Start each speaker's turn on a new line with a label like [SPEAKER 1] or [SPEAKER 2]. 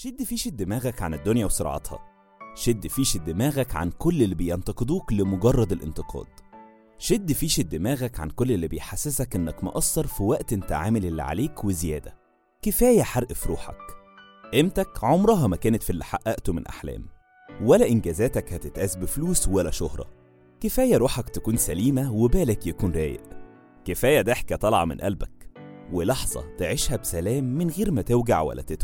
[SPEAKER 1] شد فيش دماغك عن الدنيا وصراعاتها شد فيش دماغك عن كل اللي بينتقدوك لمجرد الانتقاد شد فيش دماغك عن كل اللي بيحسسك انك مقصر في وقت انت عامل اللي عليك وزيادة كفاية حرق في روحك قيمتك عمرها ما كانت في اللي حققته من أحلام ولا إنجازاتك هتتقاس بفلوس ولا شهرة كفاية روحك تكون سليمة وبالك يكون رايق كفاية ضحكة طالعة من قلبك ولحظة تعيشها بسلام من غير ما توجع ولا تتوه